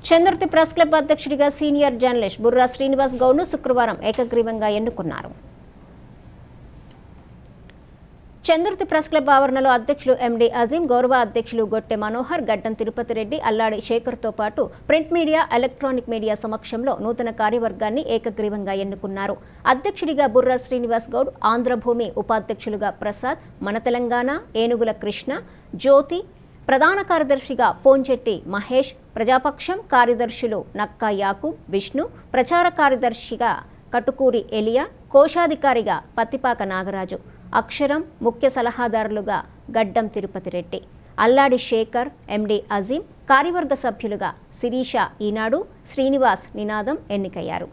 చంద్రుతి press club అధ్యక్షుడిగా senior journalist Burra Srinivas గౌడ్ను శుక్రవారం ఏకగ్రీవంగా ఎన్నుకున్నారు చంద్రుతి ప్రెస్ క్లబ్ ఆవరణలో అధ్యక్షులు ఎండి అజీం గౌరవ అధ్యక్షులు గొట్టె మనోహర్ గడ్డం తిరుపతి రెడ్డి అల్లాడి శేఖర్తో పాటు ప్రింట్ మీడియా ఎలక్ట్రానిక్ మీడియా సమక్షంలో నూతన కార్యవర్గాన్ని ఏకగ్రీవంగా ఎన్నుకున్నారు అధ్యక్షుడిగా బుర్రా శ్రీనివాస్ గౌడ్ ఆంధ్రభూమి ఉపాధ్యక్షులుగా ప్రసాద్ మన తెలంగాణ ఏనుగుల కృష్ణ జ్యోతి ప్రధాన కార్యదర్శిగా పోంచెట్టి మహేష్ ప్రజాపక్షం కార్యదర్శులు నక్కా యాకూబ్ విష్ణు ప్రచార కార్యదర్శిగా కటుకూరి ఎలియా కోశాధికారిగా పత్తిపాక నాగరాజు అక్షరం ముఖ్య సలహాదారులుగా గడ్డం తిరుపతి రెడ్డి అల్లాడి శేఖర్ ఎండి అజీం కార్యవర్గ సభ్యులుగా శిరీష ఈనాడు శ్రీనివాస్ నినాదం ఎన్నికయ్యారు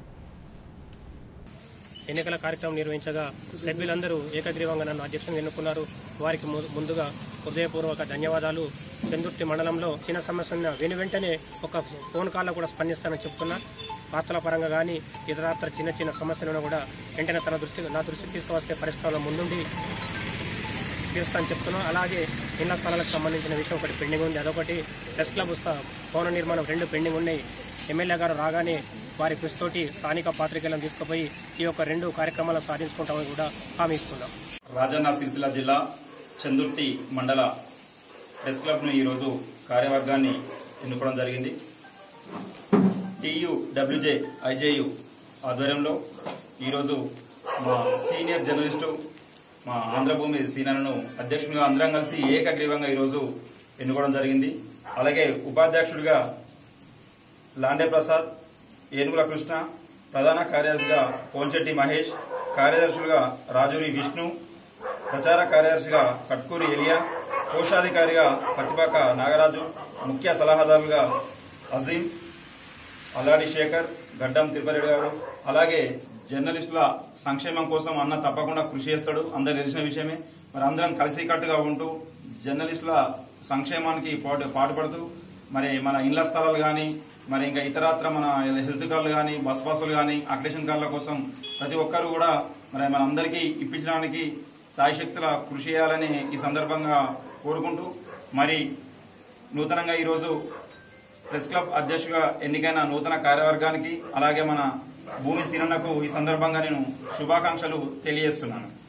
ఎన్నికల కార్యక్రమం నిర్వహించగా సభ్యులందరూ ఏకగ్రీవంగా నన్ను అధ్యక్షుని ఎన్నుకున్నారు వారికి ము- ముందుగా హృదయపూర్వక ధన్యవాదాలు చందుర్తి మండలంలో చిన్న సమస్య ఉన్న వెను వెంటనే ఒక ఫోన్ కాల్లో కూడా స్పందిస్తానని చెప్తున్నా వార్తల పరంగా కానీ ఇతరత్ర చిన్న చిన్న సమస్యలను కూడా వెంటనే తన దృష్టి నా దృష్టికి తీసుకువస్తే పరిష్కారంలో ముందుండి తీస్తాను చెప్తున్నాను అలాగే ఇళ్ల స్థలాలకు సంబంధించిన విషయం ఒకటి పెండింగ్ ఉంది అదొకటి ప్రెస్ క్లబ్ స్థ- భవన నిర్మాణం రెండు పెండింగ్ ఉన్నాయి ఎమ్మెల్యే గారు రాగానే వారి కృషితోటి స్థానిక పాత్రికేయులను తీసుకుపోయి ఈ యొక్క రెండు కార్యక్రమాలు సాధించుకుంటామని కూడా హామీ ఇస్తున్నాం రాజన్న సిరిసిల్ల జిల్లా చందుర్తి మండల ప్రెస్ క్లబ్ను ఈరోజు కార్యవర్గాన్ని ఎన్నుకోవడం జరిగింది టియు డబ్ల్యూజే ఐజేయు ఆధ్వర్యంలో ఈరోజు మా సీనియర్ జర్నలిస్టు మా ఆంధ్రభూమి సీనియర్ను అధ్యక్షునిగా అందరం కలిసి ఏకగ్రీవంగా ఈరోజు ఎన్నుకోవడం జరిగింది అలాగే ఉపాధ్యక్షుడిగా లాండే ప్రసాద్ ఏనుగుల కృష్ణ ప్రధాన కార్యదర్శిగా పోంచెట్టి మహేష్ కార్యదర్శులుగా రాజూరి విష్ణు ప్రచార కార్యదర్శిగా కట్కూరి ఎలియా కోశాధికారిగా పతిపాక నాగరాజు ముఖ్య సలహాదారులుగా అజీం అల్లాడి శేఖర్ గడ్డం తిరుపతి గారు అలాగే జర్నలిస్టుల సంక్షేమం కోసం అన్న తప్పకుండా కృషి చేస్తాడు అందరు తెలిసిన విషయమే మరి అందరం కలిసికట్టుగా ఉంటూ జర్నలిస్టుల సంక్షేమానికి పాటు పాటుపడుతూ మరి మన ఇళ్ల స్థలాలు కానీ మరి ఇంకా ఇతరత్ర మన హెల్త్ కార్డులు కానీ బస్ పాసులు కానీ అక్రిషన్ కార్డుల కోసం ప్రతి ఒక్కరు కూడా మరి మన అందరికీ ఇప్పించడానికి సాయశక్తుల కృషి చేయాలని ఈ సందర్భంగా కోరుకుంటూ మరి నూతనంగా ఈరోజు ప్రెస్ క్లబ్ అధ్యక్షుగా ఎన్నికైన నూతన కార్యవర్గానికి అలాగే మన భూమి సీనన్నకు ఈ సందర్భంగా నేను శుభాకాంక్షలు తెలియజేస్తున్నాను